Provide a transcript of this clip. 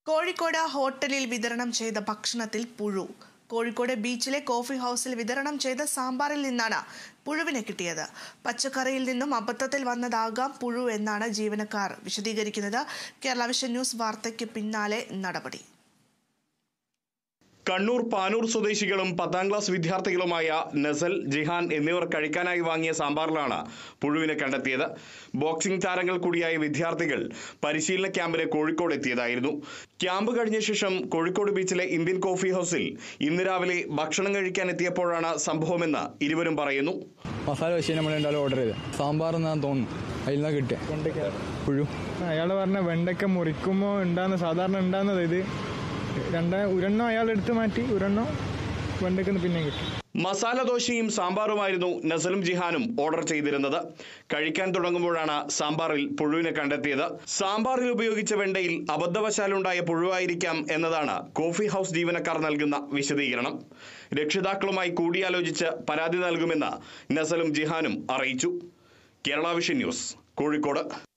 കോഴിക്കോട് ഹോട്ടലിൽ വിതരണം ചെയ്ത ഭക്ഷണത്തിൽ പുഴു കോഴിക്കോട് ബീച്ചിലെ കോഫി ഹൗസിൽ വിതരണം ചെയ്ത സാമ്പാറിൽ നിന്നാണ് പുഴുവിനെ കിട്ടിയത് പച്ചക്കറിയിൽ നിന്നും അബദ്ധത്തിൽ വന്നതാകാം പുഴു എന്നാണ് ജീവനക്കാർ വിശദീകരിക്കുന്നത് കേരള വിഷൻ ന്യൂസ് വാർത്തയ്ക്ക് പിന്നാലെ നടപടി കണ്ണൂർ പാനൂർ സ്വദേശികളും പത്താം ക്ലാസ് വിദ്യാർത്ഥികളുമായ നസൽ ജിഹാൻ എന്നിവർ കഴിക്കാനായി വാങ്ങിയ സാമ്പാറിലാണ് പുഴുവിനെ കണ്ടെത്തിയത് ബോക്സിംഗ് താരങ്ങൾ കൂടിയായ വിദ്യാർത്ഥികൾ പരിശീലന ക്യാമ്പിന് കോഴിക്കോട് എത്തിയതായിരുന്നു ക്യാമ്പ് കഴിഞ്ഞ ശേഷം കോഴിക്കോട് ബീച്ചിലെ ഇന്ത്യൻ കോഫി ഹൗസിൽ ഇന്ന് രാവിലെ ഭക്ഷണം കഴിക്കാൻ എത്തിയപ്പോഴാണ് സംഭവമെന്ന് ഇരുവരും പറയുന്നു മസാല ദോശ നമ്മൾ എന്തായാലും ഓർഡർ ചെയ്ത് സാമ്പാർ എന്നാണ് തോന്നുന്നു അതിൽ നിന്നാണ് കിട്ടിയ പുഴു അയാൾ പറഞ്ഞ വെണ്ടയ്ക്ക മുറിക്കുമ്പോൾ ഉണ്ടാകുന്ന സാധാരണ ഉണ്ടാകുന്നത് ഇത് രണ്ട് ഒരെണ്ണം അയാൾ എടുത്ത് മാറ്റി ഒരെണ്ണം വെണ്ടയ്ക്ക് പിന്നെ കിട്ടും മസാല ദോശയും സാമ്പാറുമായിരുന്നു നസലും ജിഹാനും ഓർഡർ ചെയ്തിരുന്നത് കഴിക്കാൻ തുടങ്ങുമ്പോഴാണ് സാമ്പാറിൽ പുഴുവിനെ കണ്ടെത്തിയത് സാമ്പാറിൽ ഉപയോഗിച്ച വെണ്ടയിൽ അബദ്ധവശാലുണ്ടായ പുഴുവായിരിക്കാം എന്നതാണ് കോഫി ഹൗസ് ജീവനക്കാർ നൽകുന്ന വിശദീകരണം രക്ഷിതാക്കളുമായി കൂടിയാലോചിച്ച് പരാതി നൽകുമെന്ന് നസലും ജിഹാനും അറിയിച്ചു കേരള വിഷൻ ന്യൂസ് കോഴിക്കോട്